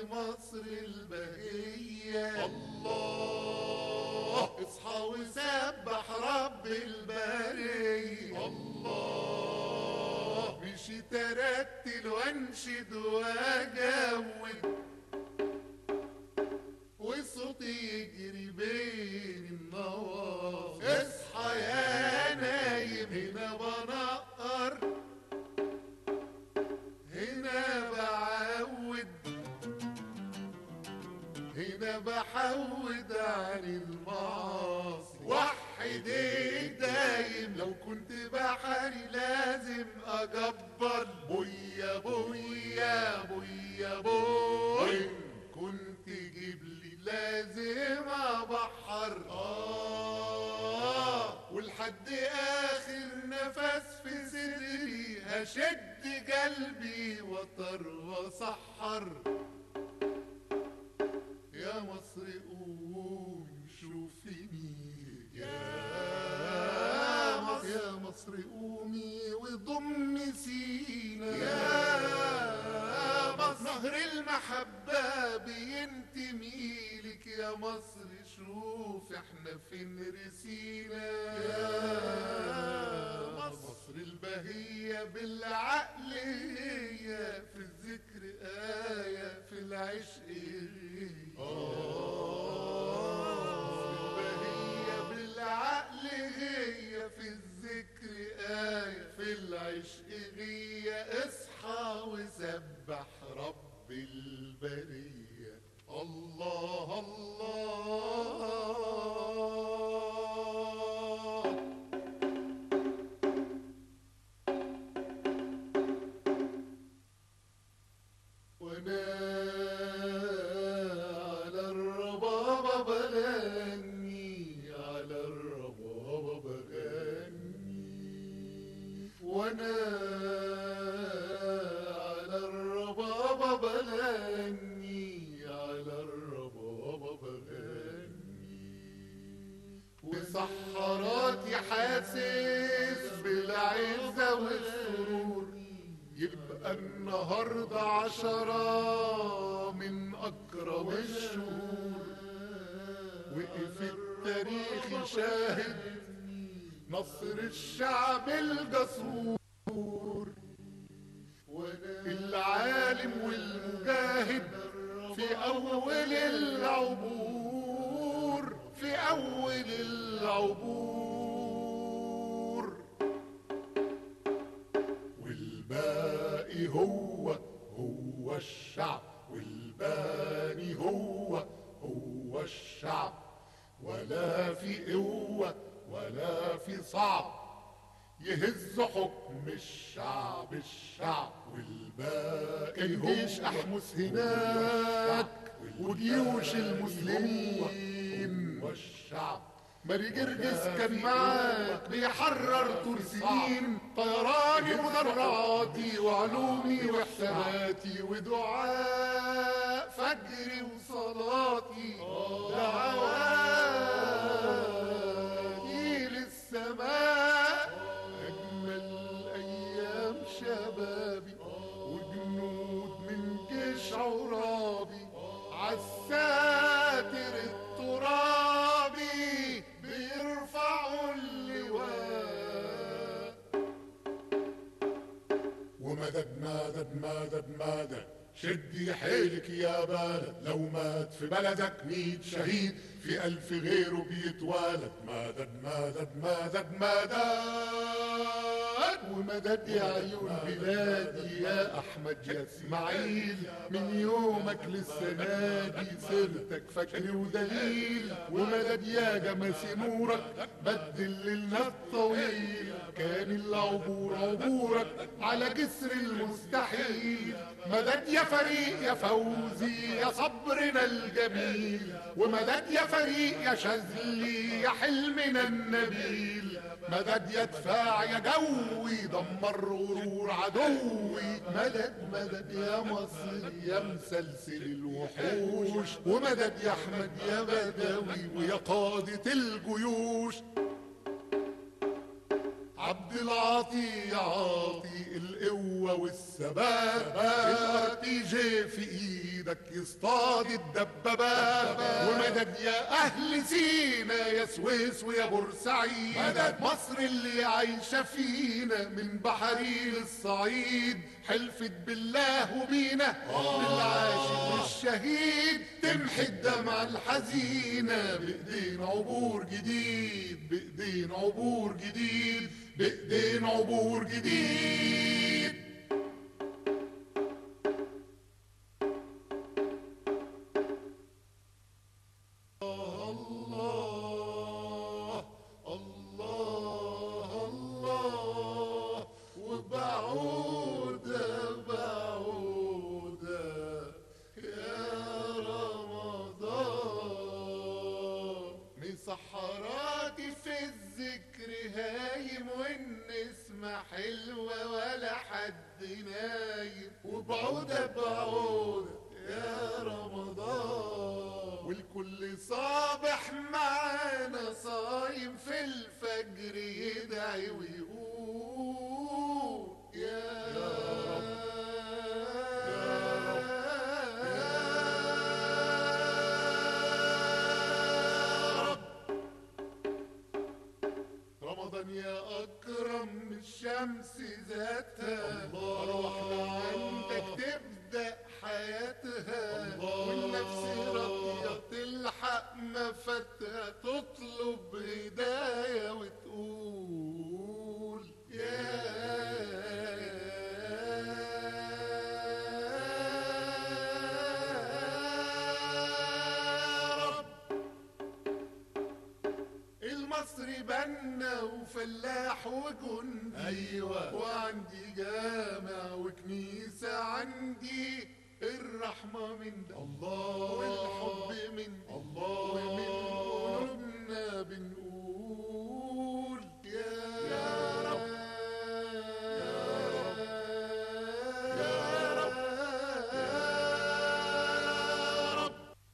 مصر البهية الله اصحى وسبح رب البرية الله مش ترتل وانشد واجود وصوتي يجري بين النواصي اصحى يا نايم هنا بنقر هنا بعود هنا بحود عن المعاصي وحد دايم لو كنت بحري لازم اجبر بويا بويا بويا بوي كنت جيب لي لازم ابحر اه ولحد اخر نفس في صدري هشد قلبي وطر وسحر يا مصر قوم شوفيني يا مصر يا مصر قومي وضمي سينا يا مصر نهر المحبة بينتمي لك يا مصر شوف احنا فين رسينا يا مصر البهية بالعقلية في الذكر آية في العشق البهية بالعقلية في الذكر آية في العشق غية اصحى وسبح رب البرية الله الله وانا على الربابة بغني على الربابة بغني وانا على الربابة بغني على الربابة بغني وسحراتي حاسس بالعزة والسرور يبقى النهاردة عشرة من أكرم الشهور وقف التاريخ شاهد نصر الشعب الجسور العالم والمجاهد في أول العبور في أول العبور والباقي هو هو الشعب والباقي هو هو الشعب ولا في قوة ولا في صعب يهز حكم الشعب الشعب والباقي الجيش احمس هناك وجيوش المسلمين والشعب ماري جرجس كان معاك بيحرر ترسين طيراني ومدرعاتي وعلومي وحساباتي ودعاء فجري وصلاتي دعواتي للسماء أجمل أيام شبابي وجنود من جيش عرابي عالساتر الترابي بيرفعوا اللواء ومدد مدد مدد مدد شدي حيلك يا بلد لو مات في بلدك ميت شهيد في ألف غيره بيتوالد مدد مدد مدد مدد ومدد يا عيون بلادي يا أحمد يا إسماعيل من يومك للسنة دي سيرتك فكر ودليل ومدد يا جماسي نورك بدل لنا الطويل كان العبور عبورك على جسر المستحيل مدد يا فريق يا فوزي يا صبرنا الجميل ومدد يا فريق يا شاذلي يا حلمنا النبيل مدد يا دفاع يا جوي دمر غرور عدوي مدد مدد يا مصر يا مسلسل الوحوش ومدد يا احمد يا بدوي ويا قادة الجيوش عبد العاطي عاطي القوة والثبات الار بي جي في ايده ايدك يصطاد الدبابات ومدد يا اهل سينا يا سويس ويا بورسعيد مدد مصر اللي عايشة فينا من بحري للصعيد حلفت بالله وبينا بالعاشق والشهيد تمحي الدمع الحزينة بإيدين عبور جديد بإيدين عبور جديد بإيدين عبور جديد الله الله الله وبعودة بعودة يا رمضان مسحراتي في الذكر هايم والنسمة حلوة ولا حد نايم وبعودة بعودة يا رمضان والكل صابح معانا صايم في الفجر يدعي ويقول يا رب رمضان يا أكرم من الشمس ذاتها أرواحنا عندك تبدأ حياتها والنفس راضية تلحق مفاتها تطلب هداية وتقول يا رب المصري بنا وفلاح وجندي أيوة. وعندي جامع وكنيسة عندي الرحمة من ده الله والحب من ده الله